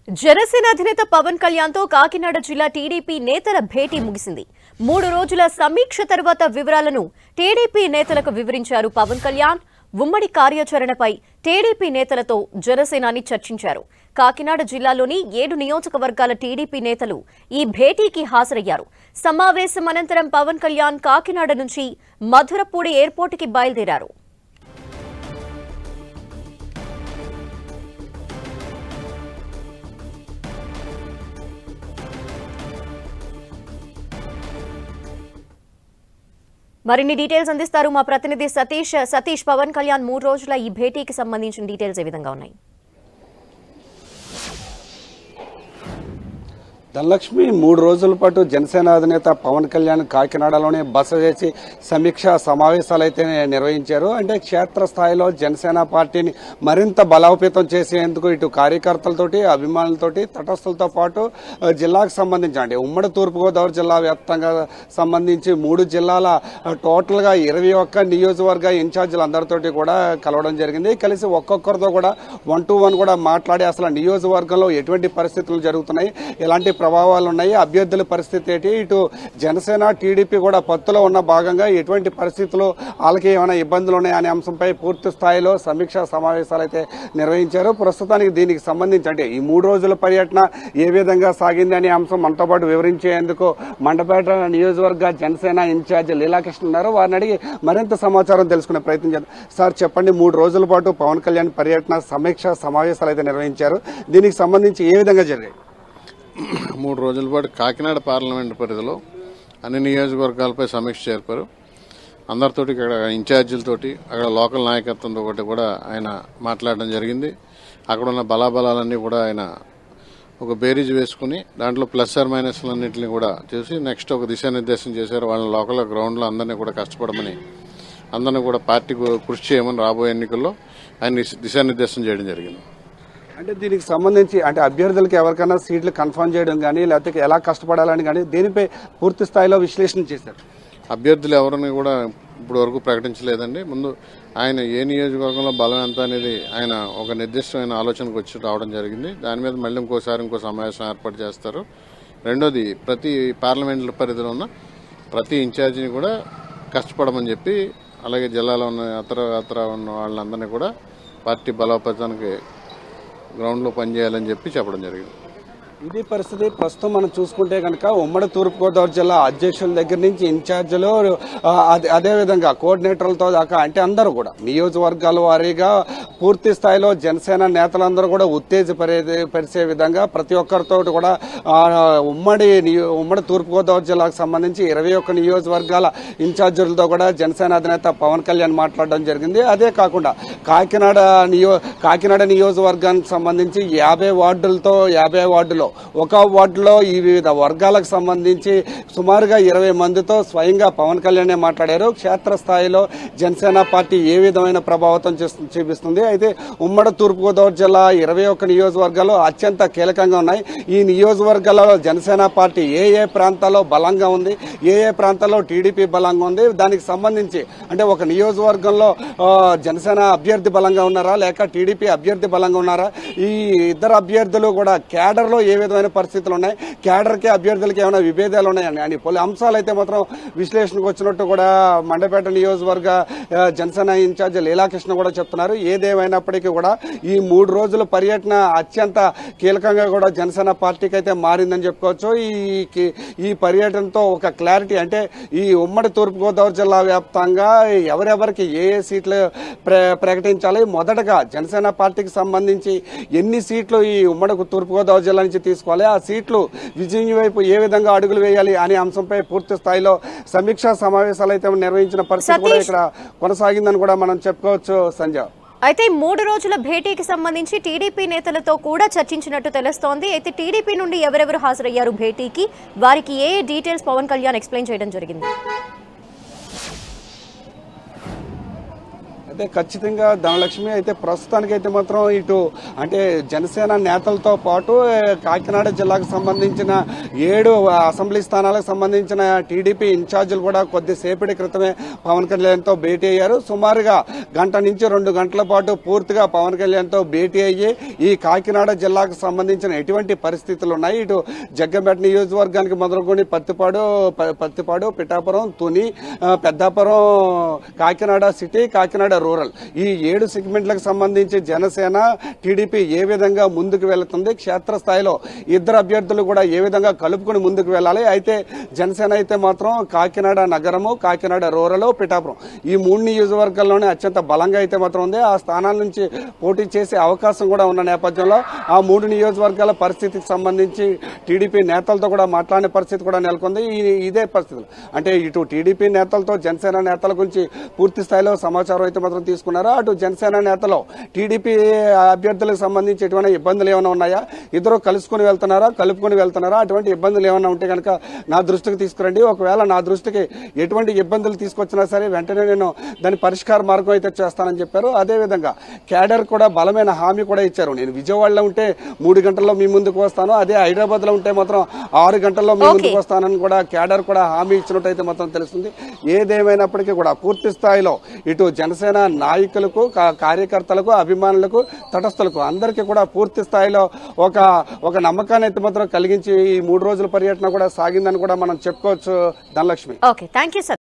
జనసేన అధినేత పవన్ కళ్యాణ్ తో కాకినాడ జిల్లా టీడీపీ నేతల భేటీ ముగిసింది మూడు రోజుల సమీక్ష తర్వాత వివరాలను టీడీపీ నేతలకు వివరించారు పవన్ కళ్యాణ్ ఉమ్మడి కార్యాచరణపై టీడీపీ నేతలతో జనసేనాని చర్చించారు కాకినాడ జిల్లాలోని ఏడు నియోజకవర్గాల టీడీపీ నేతలు ఈ భేటీకి హాజరయ్యారు సమావేశం అనంతరం పవన్ కళ్యాణ్ కాకినాడ నుంచి మధురపూడి ఎయిర్పోర్టుకి బయలుదేరారు మరిన్ని డీటెయిల్స్ అందిస్తారు మా ప్రతినిధి సతీష్ సతీష్ పవన్ కళ్యాణ్ మూడు రోజుల ఈ భేటీకి సంబంధించిన డీటెయిల్స్ ఏ విధంగా ఉన్నాయి ధనలక్ష్మి మూడు రోజుల పాటు జనసేన అధినేత పవన్ కళ్యాణ్ కాకినాడలోనే బస చేసి సమీక్ష సమావేశాలు అయితే నిర్వహించారు అంటే క్షేత్రస్థాయిలో జనసేన పార్టీని మరింత బలోపేతం చేసేందుకు ఇటు కార్యకర్తలతోటి అభిమానులతోటి తటస్థులతో పాటు ఆ, జిల్లాకు సంబంధించి అంటే ఉమ్మడి తూర్పుగోదావరి జిల్లా వ్యాప్తంగా సంబంధించి మూడు జిల్లాల ఆ, టోటల్ గా ఇరవై ఒక్క నియోజకవర్గ ఇన్ఛార్జీలు అందరితోటి కూడా కలవడం జరిగింది కలిసి ఒక్కొక్కరితో కూడా వన్ టు వన్ కూడా మాట్లాడి అసలు నియోజకవర్గంలో ఎటువంటి పరిస్థితులు జరుగుతున్నాయి ఎలాంటి ప్రభావాలు ఉన్నాయి అభ్యర్థుల పరిస్థితి ఏంటి ఇటు జనసేన టీడీపీ కూడా పత్తులో ఉన్న భాగంగా ఎటువంటి పరిస్థితులు వాళ్ళకి ఏమైనా ఇబ్బందులు ఉన్నాయి అనే అంశంపై పూర్తి స్థాయిలో సమీక్షా సమావేశాలు అయితే నిర్వహించారు ప్రస్తుతానికి దీనికి సంబంధించి అంటే ఈ మూడు రోజుల పర్యటన ఏ విధంగా సాగింది అనే అంశం మనతో పాటు వివరించేందుకు మండపేట నియోజకవర్గ జనసేన ఇన్ఛార్జ్ లీలాకృష్ణ ఉన్నారు వారిని అడిగి మరింత సమాచారం తెలుసుకునే ప్రయత్నం చేద్దాం సార్ చెప్పండి మూడు రోజుల పాటు పవన్ కళ్యాణ్ పర్యటన సమీక్ష సమావేశాలు అయితే నిర్వహించారు దీనికి సంబంధించి ఏ విధంగా జరిగాయి మూడు రోజుల పాటు కాకినాడ పార్లమెంట్ పరిధిలో అన్ని నియోజకవర్గాలపై సమీక్ష జరిపారు అందరితోటి ఇక్కడ ఇన్ఛార్జీలతోటి అక్కడ లోకల్ నాయకత్వంతో ఒకటి కూడా ఆయన మాట్లాడడం జరిగింది అక్కడ ఉన్న బలాబలాలన్నీ కూడా ఆయన ఒక బేరీజ్ వేసుకుని దాంట్లో ప్లస్ ఆర్ మైనస్లన్నింటినీ కూడా చూసి నెక్స్ట్ ఒక దిశానిర్దేశం చేశారు వాళ్ళని లోకల్ గ్రౌండ్లో అందరినీ కూడా కష్టపడమని అందరినీ కూడా పార్టీకి కృషి చేయమని రాబోయే ఎన్నికల్లో ఆయన దిశ- దిశానిర్దేశం చేయడం జరిగింది అంటే దీనికి సంబంధించి అంటే అభ్యర్థులకు ఎవరికైనా సీట్లు కన్ఫర్మ్ చేయడం కానీ లేకపోతే ఎలా కష్టపడాలని కానీ దీనిపై పూర్తి స్థాయిలో విశ్లేషణ చేశారు అభ్యర్థులు ఎవరిని కూడా ఇప్పుడు వరకు ప్రకటించలేదండి ముందు ఆయన ఏ నియోజకవర్గంలో బలం ఎంత అనేది ఆయన ఒక నిర్దిష్టమైన ఆలోచనకు వచ్చి రావడం జరిగింది దాని మీద మళ్ళీ ఇంకోసారి ఇంకో సమావేశం ఏర్పాటు చేస్తారు రెండోది ప్రతి పార్లమెంట్ పరిధిలో ఉన్న ప్రతి ఇన్ఛార్జిని కూడా కష్టపడమని చెప్పి అలాగే జిల్లాలో ఉన్న అతర అతర ఉన్న వాళ్ళందరినీ కూడా పార్టీ బలోపేతానికి గ్రౌండ్లో పనిచేయాలని చెప్పి చెప్పడం జరిగింది ఇది పరిస్థితి ప్రస్తుతం మనం చూసుకుంటే కనుక ఉమ్మడి తూర్పుగోదావరి జిల్లా అధ్యక్షుల దగ్గర నుంచి ఇన్ఛార్జీలు ఆ, అదే- అదేవిధంగా కోఆర్డినేటర్లతో దాకా అంటే అందరూ కూడా నియోజకవర్గాల వారీగా పూర్తి స్థాయిలో జనసేన నేతలందరూ కూడా ఉత్తేజపరే పరిచే విధంగా ప్రతి ఒక్కరితో కూడా ఆ, ఉమ్మడి నియో- ఉమ్మడి తూర్పుగోదావరి జిల్లాకు సంబంధించి ఇరవై ఒక్క నియోజకవర్గాల ఇన్ఛార్జీలతో కూడా జనసేన అధినేత పవన్ కళ్యాణ్ మాట్లాడడం జరిగింది అదే కాకుండా కాకినాడ నియో కాకినాడ నియోజకవర్గానికి సంబంధించి యాభై వార్డులతో యాభై వార్డులో ఒక వార్డులో ఈ వివిధ వర్గాలకు సంబంధించి సుమారుగా ఇరవై మందితో స్వయంగా పవన్ కళ్యాణే మాట్లాడారు క్షేత్రస్థాయిలో జనసేన పార్టీ ఏ విధమైన ప్రభావితం చేస్తు- చూపిస్తుంది అయితే ఉమ్మడి తూర్పుగోదావరి జిల్లా ఇరవై ఒక్క నియోజకవర్గాలు అత్యంత కీలకంగా ఉన్నాయి ఈ నియోజకవర్గాలలో జనసేన పార్టీ ఏ ఏ ప్రాంతాల్లో బలంగా ఉంది ఏ ఏ ప్రాంతాల్లో టీడీపీ బలంగా ఉంది దానికి సంబంధించి అంటే ఒక నియోజకవర్గంలో ఆ, జనసేన అభ్యర్థి బలంగా ఉన్నారా లేక టీడీపీ అభ్యర్థి బలంగా ఉన్నారా ఈ ఇద్దరు అభ్యర్థులు కూడా క్యాడర్ లో ఏ విధమైన పరిస్థితులు ఉన్నాయి క్యాడర్ కి అభ్యర్థులకి ఏమైనా విభేదాలు ఉన్నాయని అని పలు అంశాలు అయితే మాత్రం విశ్లేషణకు వచ్చినట్టు కూడా మండపేట నియోజకవర్గ ఆ, జనసేన ఇన్ఛార్జ్ లీలాకృష్ణ కూడా చెప్తున్నారు ఏదేమైనప్పటికీ కూడా ఈ మూడు రోజుల పర్యటన అత్యంత కీలకంగా కూడా జనసేన పార్టీకి అయితే మారిందని చెప్పుకోవచ్చు ఈ కి- ఈ పర్యటనతో ఒక క్లారిటీ అంటే ఈ ఉమ్మడి తూర్పుగోదావరి జిల్లా వ్యాప్తంగా ఎవరెవరికి ఏ ఏ సీట్లు ప్ర- ప్రకటించాలి మొదటగా జనసేన పార్టీకి సంబంధించి ఎన్ని సీట్లు ఈ ఉమ్మడి తూర్పుగోదావరి జిల్లా నుంచి తీసుకోవాలి ఆ సీట్లు విజయం వైపు ఏ విధంగా అడుగులు వేయాలి అనే అంశంపై పూర్తి స్థాయిలో సమీక్షా సమావేశాలు అయితే నిర్వహించిన పరిస్థితి కూడా సతీష్. ఇక్కడ కొనసాగిందని కూడా మనం చెప్పుకోవచ్చు సంజయ్ అయితే మూడు రోజుల భేటీకి సంబంధించి టీడీపీ నేతలతో కూడా చర్చించినట్టు తెలుస్తోంది అయితే టీడీపీ నుండి ఎవరెవరు హాజరయ్యారు భేటీకి వారికి ఏ ఏ డీటెయిల్స్ పవన్ కళ్యాణ్ ఎక్స్ప్లెయిన్ చేయడం జరిగింది అయితే ఖచ్చితంగా ధనలక్ష్మి అయితే ప్రస్తుతానికి అయితే మాత్రం ఇటు అంటే జనసేన నేతలతో పాటు ఏ, కాకినాడ జిల్లాకు సంబంధించిన ఏడు అసెంబ్లీ స్థానాలకు సంబంధించిన టీడీపీ ఇన్ఛార్జీలు కూడా కొద్దిసేపటి క్రితమే పవన్ కళ్యాణ్ తో భేటీ అయ్యారు సుమారుగా గంట నుంచి రెండు గంటల పాటు పూర్తిగా పవన్ కళ్యాణ్ తో భేటీ అయ్యి ఈ కాకినాడ జిల్లాకు సంబంధించిన ఎటువంటి పరిస్థితులు ఉన్నాయి ఇటు జగ్గంపేట నియోజకవర్గానికి మొదలుకొని పత్తిపాడు ప- పత్తిపాడు పిఠాపురం తుని ఆ, పెద్దాపురం కాకినాడ సిటీ కాకినాడ రూరల్ ఈ ఏడు సెగ్మెంట్లకు సంబంధించి జనసేన టీడీపీ ఏ విధంగా ముందుకు వెళుతుంది క్షేత్రస్థాయిలో ఇద్దరు అభ్యర్థులు కూడా ఏ విధంగా కలుపుకొని ముందుకు వెళ్ళాలి అయితే జనసేన అయితే మాత్రం కాకినాడ నగరము కాకినాడ రూరల్ పిఠాపురం ఈ మూడు నియోజకవర్గాల్లోనే అత్యంత బలంగా అయితే మాత్రం ఉంది ఆ స్థానాల నుంచి పోటీ చేసే అవకాశం కూడా ఉన్న నేపథ్యంలో ఆ మూడు నియోజకవర్గాల పరిస్థితికి సంబంధించి టీడీపీ నేతలతో కూడా మాట్లాడిన పరిస్థితి కూడా నెలకొంది ఈ- ఇదే పరిస్థితులు అంటే ఇటు టీడీపీ నేతలతో జనసేన నేతల గురించి పూర్తి స్థాయిలో సమాచారం అయితే మాత్రం తీసుకున్నారు అటు జనసేన నేతలు టీడీపీ అభ్యర్థులకు సంబంధించి ఎటువంటి ఇబ్బందులు ఏమైనా ఉన్నాయా ఇద్దరు కలుసుకుని వెళ్తున్నారా కలుపుకొని వెళ్తున్నారా అటువంటి ఇబ్బందులు ఏమైనా ఉంటే కనుక నా దృష్టికి తీసుకురండి ఒకవేళ నా దృష్టికి ఎటువంటి ఇబ్బందులు తీసుకొచ్చినా సరే వెంటనే నేను దాని పరిష్కార మార్గం అయితే చేస్తానని చెప్పారు అదేవిధంగా క్యాడర్ కూడా బలమైన హామీ కూడా ఇచ్చారు నేను విజయవాడలో ఉంటే మూడు గంటల్లో మీ ముందుకు వస్తాను అదే హైదరాబాద్ లో ఉంటే మాత్రం ఆరు గంటల్లో మీ Okay. ముందుకు వస్తానని కూడా క్యాడర్ కూడా హామీ ఇచ్చినట్టయితే మాత్రం తెలుస్తుంది ఏదేమైనప్పటికీ కూడా పూర్తి స్థాయిలో ఇటు జనసేన నాయకులకు కా- కార్యకర్తలకు అభిమానులకు తటస్థులకు అందరికీ కూడా పూర్తి స్థాయిలో ఒక ఒక నమ్మకాన్ని అయితే మాత్రం కలిగించి ఈ మూడు రోజుల పర్యటన కూడా సాగిందని కూడా మనం చెప్పుకోవచ్చు Dhanalakshmi okay thank you sir